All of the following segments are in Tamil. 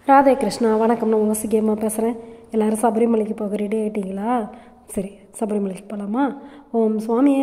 ராதே கிருஷ்ணா வணக்கம் நான் உங்கள் சிக்கியம்மா பேசுகிறேன் எல்லோரும் சபரிமலைக்கு போக ரெடி ஆகிட்டீங்களா சரி சபரிமலைக்கு போகலாமா ஓம் சுவாமியே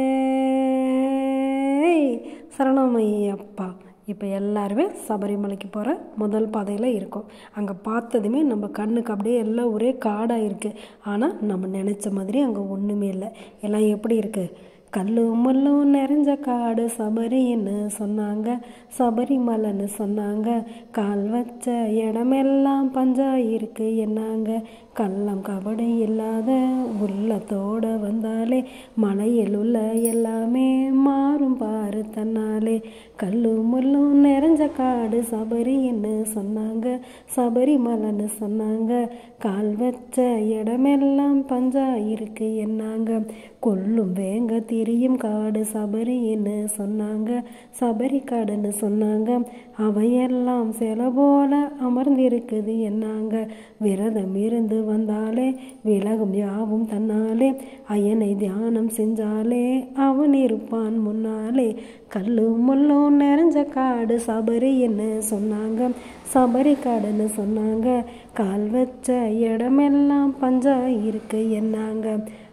சரணமையப்பா இப்போ எல்லாருமே சபரிமலைக்கு போகிற முதல் பாதையில் இருக்கோம் அங்கே பார்த்ததுமே நம்ம கண்ணுக்கு அப்படியே எல்லாம் ஒரே காடாக இருக்குது ஆனால் நம்ம நினச்ச மாதிரி அங்கே ஒன்றுமே இல்லை எல்லாம் எப்படி இருக்குது கல்லும் முள்ளும் நிறைஞ்ச காடு சபரின்னு சொன்னாங்க சபரிமலைன்னு சொன்னாங்க கால் வச்ச இடமெல்லாம் பஞ்சா இருக்கு என்னாங்க கள்ளம் கபடி இல்லாத உள்ளத்தோட வந்தாலே மலையில் உள்ள எல்லாமே மாறும் பாரு தன்னாலே கல்லும் முள்ளும் நிறைஞ்ச காடு சபரின்னு சொன்னாங்க சபரிமலைன்னு சொன்னாங்க கால் வச்ச இடமெல்லாம் பஞ்சா இருக்கு என்னாங்க கொல்லும் வேங்க திரியும் காடு சபரின்னு சொன்னாங்க சபரி காடுன்னு சொன்னாங்க அவையெல்லாம் சில போல அமர்ந்திருக்குது என்னாங்க விரதம் இருந்து வந்தாலே விலகும் யாவும் தன்னாலே அயனை தியானம் செஞ்சாலே அவன் இருப்பான் முன்னாலே கல்லும் முள்ளும் நிறைஞ்ச காடு சபரின்னு சொன்னாங்க சபரி காடுன்னு சொன்னாங்க கால் வச்ச இடமெல்லாம் பஞ்சா இருக்கு என்னாங்க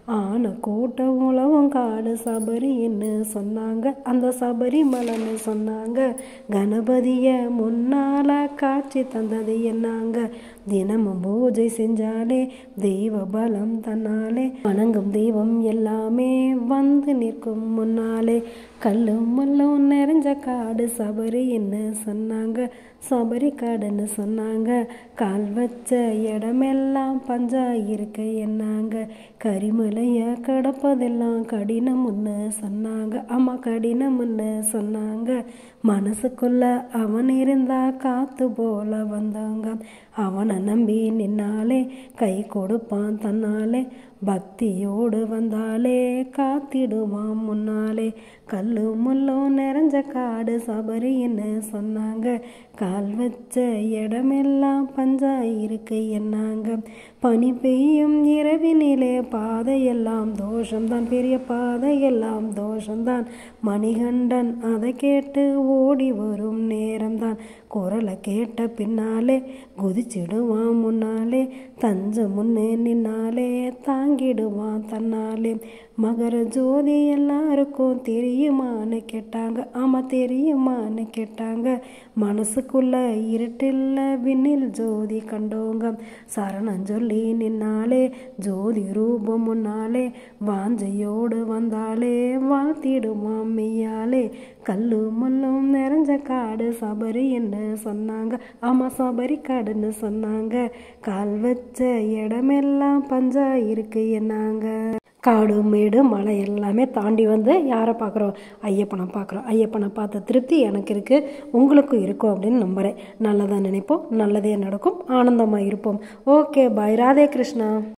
ஆன கூட்ட உழவும் காடு சபரின்னு சொன்னாங்க அந்த சபரிமலைன்னு சொன்னாங்க கணபதிய முன்னால காட்சி தந்தது என்னாங்க தினமும் பூஜை செஞ்சாலே தெய்வ பலம் தன்னாலே வணங்கும் தெய்வம் எல்லாமே வந்து நிற்கும் முன்னாலே கல்லும் முள்ளும் நிறைஞ்ச காடு சபரின்னு சொன்னாங்க சபரி காடுன்னு சொன்னாங்க கால் வச்ச இடமெல்லாம் பஞ்சா இருக்க என்னாங்க கரிமலைய கடப்பதெல்லாம் கடினம்னு சொன்னாங்க ஆமா கடினம்னு சொன்னாங்க மனசுக்குள்ள அவன் இருந்தா காத்து போல வந்தாங்க அவனை நம்பி நின்னாலே கை கொடுப்பான் தன்னாலே பக்தியோடு வந்தாலே காத்திடுவான் முன்னாலே கல்லு முள்ளும் நிறைஞ்ச காடு சபரின்னு சொன்னாங்க கால் வச்ச இடமெல்லாம் பஞ்சா இருக்கு என்னாங்க பனி பெய்யும் இரவினிலே பாதையெல்லாம் தோஷம்தான் பெரிய பாதையெல்லாம் தோஷம்தான் மணிகண்டன் அதை கேட்டு ஓடி வரும் நேரம்தான் குரலை கேட்ட பின்னாலே குதிச்சிடுவான் முன்னாலே தஞ்ச முன்னே நின்னாலே தாங்கிடுவான் தன்னாலே மகர ஜோதி எல்லாருக்கும் தெரியுமான்னு கேட்டாங்க ஆமாம் தெரியுமான்னு கேட்டாங்க மனசுக்குள்ள இருட்டில்ல விண்ணில் ஜோதி கண்டோங்க சரணம் சொல்லி நின்னாலே ஜோதி ரூபம் முன்னாலே வாஞ்சையோடு வந்தாலே வாழ்த்திடுவான் மெய்யாலே கல்லு முள்ளும் நிறைஞ்ச காடு சபரி என்று சொன்னாங்க ஆமாம் சபரி காடுன்னு சொன்னாங்க கால் வச்ச இடமெல்லாம் பஞ்சா இருக்கு என்னாங்க காடு மேடு மலை எல்லாமே தாண்டி வந்து யாரை பார்க்குறோம் ஐயப்பனை பார்க்குறோம் ஐயப்பனை பார்த்த திருப்தி எனக்கு இருக்குது உங்களுக்கும் இருக்கும் அப்படின்னு நம்புகிறேன் நல்லதாக நினைப்போம் நல்லதே நடக்கும் ஆனந்தமாக இருப்போம் ஓகே பாய் ராதே கிருஷ்ணா